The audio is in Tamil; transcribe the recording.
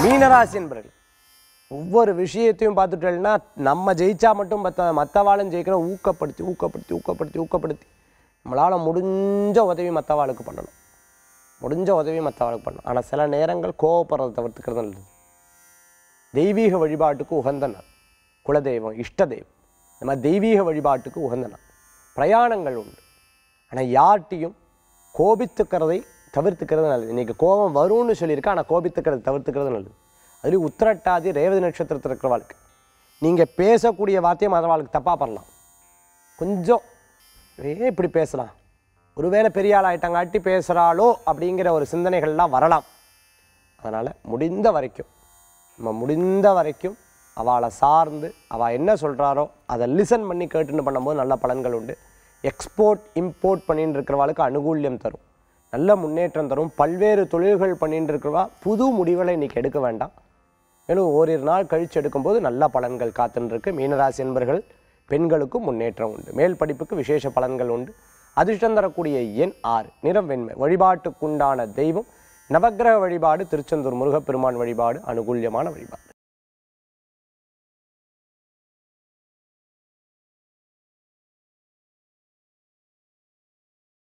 மீனராசி என்பர்கள் ஒவ்வொரு விஷயத்தையும் பார்த்துட்டேன்னா நம்ம ஜெயிச்சா மட்டும் பத்த மற்றவாளும் ஜெயிக்கிற ஊக்கப்படுத்தி ஊக்கப்படுத்தி ஊக்கப்படுத்தி ஊக்கப்படுத்தி நம்மளால் முடிஞ்ச உதவி மற்றவாளுக்கு பண்ணணும் முடிஞ்ச உதவி மற்றவாளுக்கு பண்ணணும் ஆனால் சில நேரங்கள் கோவப்படுறதை தவிர்த்துக்கிறது நல்லது தெய்வீக வழிபாட்டுக்கு உகந்த நாள் குலதெய்வம் இஷ்ட தெய்வம் இந்த மாதிரி தெய்வீக வழிபாட்டுக்கு உகந்த நாள் பிரயாணங்கள் உண்டு ஆனால் யார்கிட்டையும் கோபித்துக்கிறதை தவிர்த்துக்கிறது நல்லது இன்றைக்கி கோபம் வரும்னு சொல்லியிருக்கேன் ஆனால் கோபித்துக்கிறது தவிர்த்துக்கிறது நல்லது அதுலேயும் உத்திரட்டாதி ரேவதி நட்சத்திரத்தில் இருக்கிறவாளுக்கு நீங்கள் பேசக்கூடிய வார்த்தையை மற்றவாளுக்கு தப்பாக பண்ணலாம் கொஞ்சம் ஏன் இப்படி பேசலாம் ஒருவேளை பெரிய ஆள் ஆயிட்டங்காட்டி பேசுகிறாளோ அப்படிங்கிற ஒரு சிந்தனைகள்லாம் வரலாம் அதனால் முடிந்த வரைக்கும் நம்ம முடிந்த வரைக்கும் அவளை சார்ந்து அவள் என்ன சொல்கிறாரோ அதை லிசன் பண்ணி கேட்டுன்னு பண்ணும்போது நல்ல பலன்கள் உண்டு எக்ஸ்போர்ட் இம்போர்ட் பண்ணிட்டு இருக்கிறவாளுக்கு அனுகூல்யம் தரும் நல்ல முன்னேற்றம் தரும் பல்வேறு தொழில்கள் பண்ணிட்டு இருக்கிறவா புது முடிவுகளை இன்றைக்கி எடுக்க வேண்டாம் மேலும் ஓரிரு நாள் கழித்து எடுக்கும்போது நல்ல பலன்கள் காத்துன்னு இருக்கு மீனராசி என்பர்கள் பெண்களுக்கும் முன்னேற்றம் உண்டு மேல் படிப்புக்கு விசேஷ பலன்கள் உண்டு அதிர்ஷ்டம் தரக்கூடிய எண் ஆறு நிறம் வெண்மை வழிபாட்டுக்குண்டான தெய்வம் நவக்கிரக வழிபாடு திருச்செந்தூர் முருகப்பெருமான் வழிபாடு அனுகூல்யமான வழிபாடு